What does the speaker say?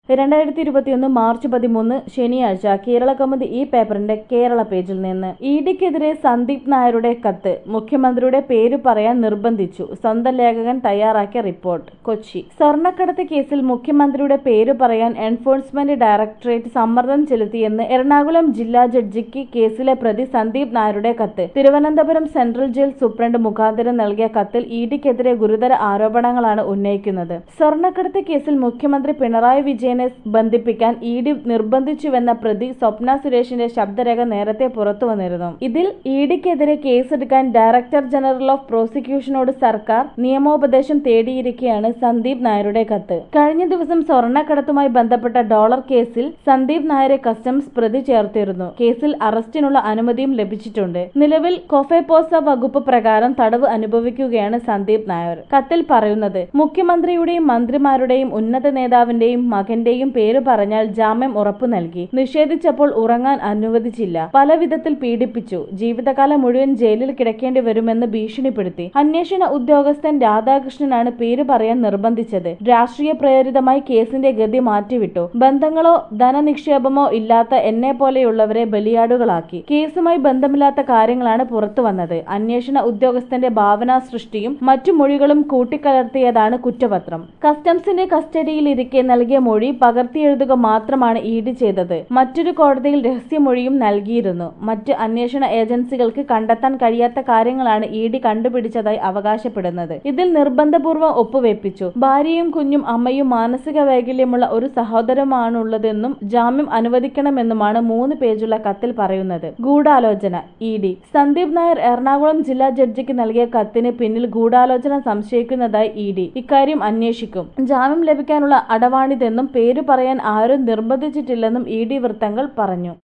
രണ്ടായിരത്തി ഇരുപത്തിയൊന്ന് മാർച്ച് പതിമൂന്ന് ശനിയാഴ്ച കേരള കൗമുദി ഈ പേപ്പറിന്റെ കേരള പേജിൽ നിന്ന് ഇ ഡിക്കെതിരെ സന്ദീപ് നായരുടെ കത്ത് മുഖ്യമന്ത്രിയുടെ പേര് പറയാൻ നിർബന്ധിച്ചു സ്വന്തം ലേഖകൻ തയ്യാറാക്കിയ റിപ്പോർട്ട് കൊച്ചി സ്വർണ്ണക്കടത്ത് കേസിൽ മുഖ്യമന്ത്രിയുടെ പേര് പറയാൻ എൻഫോഴ്സ്മെന്റ് ഡയറക്ടറേറ്റ് സമ്മർദ്ദം ചെലുത്തിയെന്ന് എറണാകുളം ജില്ലാ ജഡ്ജിക്ക് കേസിലെ പ്രതി സന്ദീപ് നായരുടെ കത്ത് തിരുവനന്തപുരം സെൻട്രൽ ജയിൽ സൂപ്രണ്ട് മുഖാന്തരം നൽകിയ കത്തിൽ ഇ ഡിക്കെതിരെ ഗുരുതര ആരോപണങ്ങളാണ് ഉന്നയിക്കുന്നത് സ്വർണ്ണക്കടത്ത് കേസിൽ മുഖ്യമന്ത്രി പിണറായി വിജയനെ ബന്ധിപ്പിക്കാൻ ഇ ഡി നിർബന്ധിച്ചുവെന്ന പ്രതി സ്വപ്ന സുരേഷിന്റെ ശബ്ദരേഖ നേരത്തെ പുറത്തു വന്നിരുന്നു ഇതിൽ ഇ ഡിക്കെതിരെ കേസെടുക്കാൻ ഡയറക്ടർ ജനറൽ ഓഫ് പ്രോസിക്യൂഷനോട് സർക്കാർ നിയമോപദേശം തേടിയിരിക്കെയാണ് സന്ദീപ് നായരുടെ കത്ത് കഴിഞ്ഞ ദിവസം സ്വർണ്ണക്കടത്തുമായി ബന്ധപ്പെട്ട ഡോളർ കേസിൽ സന്ദീപ് നായരെ കസ്റ്റംസ് പ്രതി ചേർത്തിരുന്നു കേസിൽ അറസ്റ്റിനുള്ള അനുമതിയും ലഭിച്ചിട്ടുണ്ട് നിലവിൽ കൊഫെപോസ വകുപ്പ് പ്രകാരം തടവ് അനുഭവിക്കുകയാണ് സന്ദീപ് നായർ കത്തിൽ പറയുന്നത് മുഖ്യമന്ത്രിയുടെയും മന്ത്രിമാരുടെയും ഉന്നത നേതാവിന്റെയും മകന്റെയും പേര് പറഞ്ഞാൽ ജാമ്യം ഉറപ്പു നൽകി നിഷേധിച്ചപ്പോൾ ഉറങ്ങാൻ അനുവദിച്ചില്ല പല വിധത്തിൽ പീഡിപ്പിച്ചു ജീവിതകാലം മുഴുവൻ ജയിലിൽ കിടക്കേണ്ടി വരുമെന്ന് ഭീഷണിപ്പെടുത്തി അന്വേഷണ ഉദ്യോഗസ്ഥൻ രാധാകൃഷ്ണനാണ് പേര് പറയാൻ നിർബന്ധിച്ചത് രാഷ്ട്രീയ പ്രേരിതമായി കേസിന്റെ ഗതി മാറ്റിവിട്ടു ബന്ധങ്ങളോ ധനനിക്ഷേപമോ ഇല്ലാത്ത എന്നെ പോലെയുള്ളവരെ ബലിയാടുകളാക്കി കേസുമായി ബന്ധമില്ലാത്ത കാര്യങ്ങളാണ് പുറത്തു വന്നത് അന്വേഷണ ഉദ്യോഗസ്ഥന്റെ ഭാവനാ സൃഷ്ടിയും മറ്റു മൊഴികളും കൂട്ടിക്കലർത്തിയതാണ് കുറ്റപത്രം കസ്റ്റംസിന്റെ കസ്റ്റഡിയിലിരിക്കെ നൽകിയ മൊഴി പകർത്തിയെഴുതുക മാത്രമാണ് ഇ ഡി ചെയ്തത് മറ്റൊരു കോടതിയിൽ രഹസ്യമൊഴിയും നൽകിയിരുന്നു മറ്റ് അന്വേഷണ ഏജൻസികൾക്ക് കണ്ടെത്താൻ കഴിയാത്ത കാര്യങ്ങളാണ് ഇ ഡി കണ്ടുപിടിച്ചതായി അവകാശപ്പെടുന്നത് ഇതിൽ നിർബന്ധപൂർവ്വം ഒപ്പുവെപ്പിച്ചു ഭാര്യയും കുഞ്ഞും അമ്മയും മാനസിക വൈകല്യമുള്ള ഒരു സഹോദരമാണുള്ളതെന്നും ജാമ്യം അനുവദിക്കണമെന്നുമാണ് മൂന്ന് പേജുള്ള കത്തിൽ പറയുന്നത് ഗൂഢാലോചന ഇ ഡി സന്ദീപ് നായർ എറണാകുളം ജില്ലാ ജഡ്ജിക്ക് നൽകിയ കത്തിന് പിന്നിൽ ഗൂഢാലോചന സംശയിക്കുന്നതായി ഇ ഡി ഇക്കാര്യം അന്വേഷിക്കും ജാമ്യം ലഭിക്കാനുള്ള അടവാണിതെന്നും പേര് പറയാൻ ആരും നിർബന്ധിച്ചിട്ടില്ലെന്നും ഇ ഡി വൃത്തങ്ങൾ പറഞ്ഞു